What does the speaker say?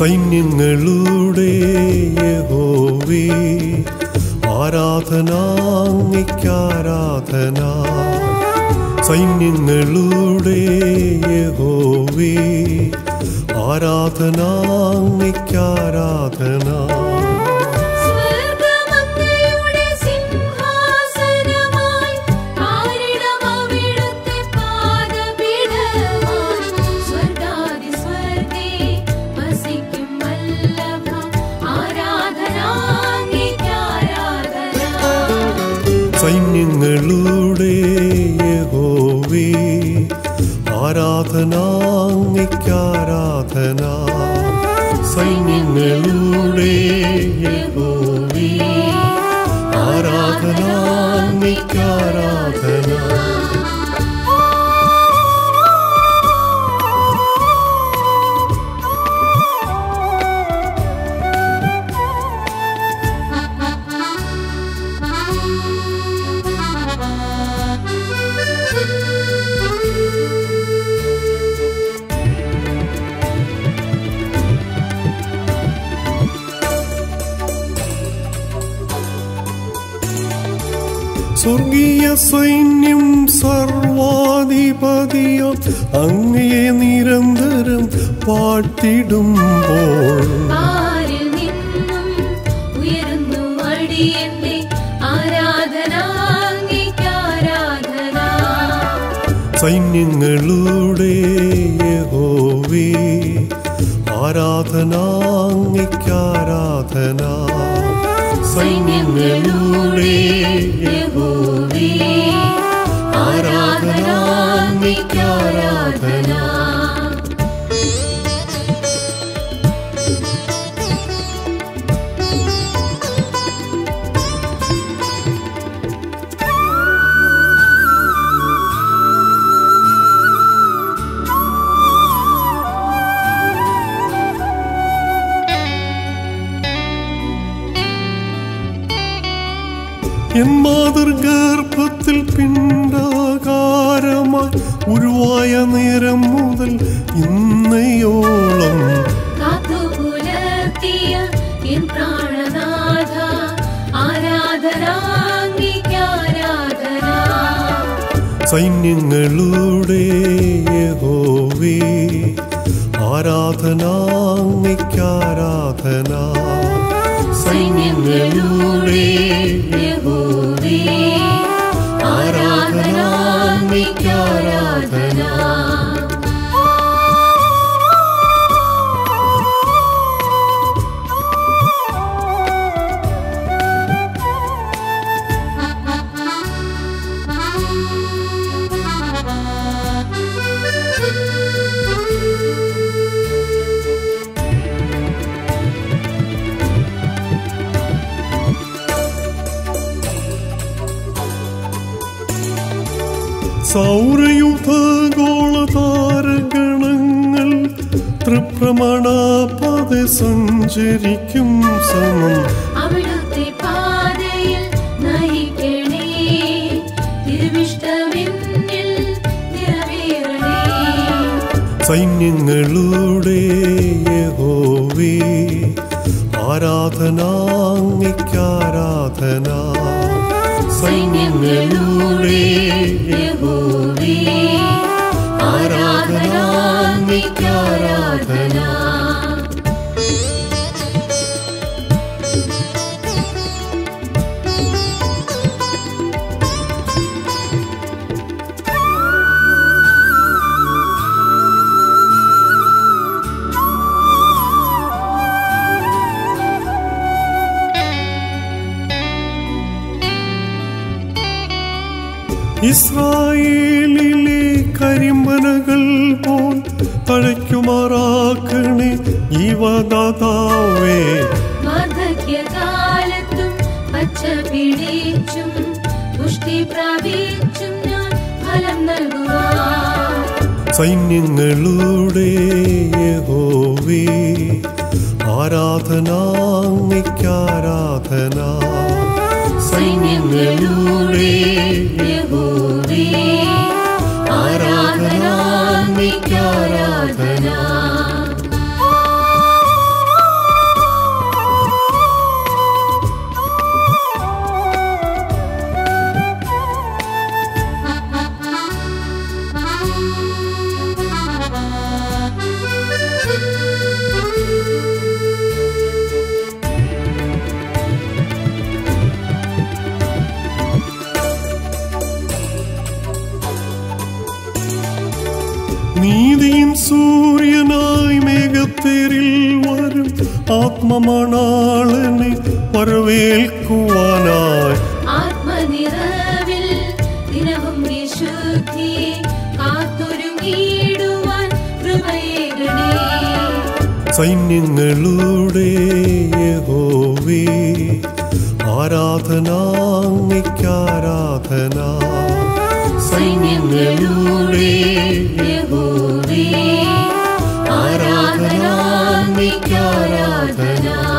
സൈന്യങ്ങളുടെ യഹോവേ ആരാധന അങ്ങയ്ക്കാരാധന സൈന്യങ്ങളുടെ യഹോവേ ആരാധന അങ്ങയ്ക്കാരാധന സ്വർഗ്ഗമങ്ങയുടെ സിംഹാസനമായി ആരിടമവിടുത്തെ പാദപീഠമായി സ്വർഗ്ഗാദി സ്വർഗ്ഗേ വസിക്കും വല്ലഭ ആരാധന അങ്ങേക്കാരാധന സൈന്യങ്ങളുടെ യഹോവേ ആരാധന അങ്ങയ്ക്കാരാധന സൈന്യങ്ങളുടെ യഹോവേ ആരാധന അങ്ങയ്ക്കാരാധന സ്വർഗീയ സൈന്യം സർവാധിപതിയോ അങ്ങയെ നിരന്തരം പാട്ടിടുമ്പോൾ ആരിൽ നിന്നും ഉയരുന്നു അടിയന്റെ ആരാധന അങ്ങേക്കാരാധന സൈന്യങ്ങളുടെ യഹോവേ ആരാധന അങ്ങയ്ക്കാരാധന സൈന്യങ്ങളുടെ യഹോവേ ആരാധന അങ്ങയ്ക്കാരാധന എൻ മാതൃഗർഭത്തിൽ പിണ്ടാകാരമായി ഉരുവായ നേരം മുതൽ ഇന്നയോളം കാത്തു പുലർത്തിയ എൻ പ്രാണനാഥ ആരാധന അങ്ങേക്കാരാധന സൈന്യങ്ങളുടെ യഹോവേ ആരാധന അങ്ങയ്ക്കാരാധന സൈന്യങ്ങളുടെ യഹോവേ ആരാധന അങ്ങയ്ക്കാരാധന സൗരയുധഗോള താരഗണങ്ങൾ തൃപ്രമണാപതെ സഞ്ചരിക്കും സമം അവിടുത്തെ പാതയിൽ നയിക്കണേ തിരുവിഷ്ടമെന്നിൽ നിറവേറണേ സൈന്യങ്ങളുടെ യഹോവേ ആരാധന അങ്ങയ്ക്കാരാധന സൈന്യങ്ങളുടെ യഹോവേ ആരാധന അങ്ങയ്ക്കാരാധന ഇസ്രായേലിലെ കരിമ്പനകൾ പോൽ തഴയ്ക്കുമാറാക്കണേ ജീവദാതാവേ വാർദ്ധക്യകാലത്തും പച്ച പിടിച്ചും പുഷ്ടി പ്രാപിച്ചും ഞാൻ ഫലം നൽകുവാൻ സൈന്യങ്ങളുടെ യഹോവേ ആരാധന അങ്ങയ്ക്കാരാധന സൈന്യങ്ങളുടെ യഹോവേ ആരാധന അങ്ങയ്ക്കാരാധന ആരാധന നീതിயின் സൂര്യനായി മേഘത്തേരിൽ വരും ആത്മമണാളനെ വരവേൽക്കുവാനായി ആത്മനിറവിൽ ദിനവും വിശുദ്ധി കാത്തൊരുങ്ങിടുവാൻ കൃപയേകണേ സൈന്യങ്ങളുടെ യഹോവേ ആരാധന അങ്ങയ്ക്കാരാധന സൈന്യങ്ങളുടെ യഹോവേ ആരാധന അങ്ങേയ്ക്ക് ആരാധന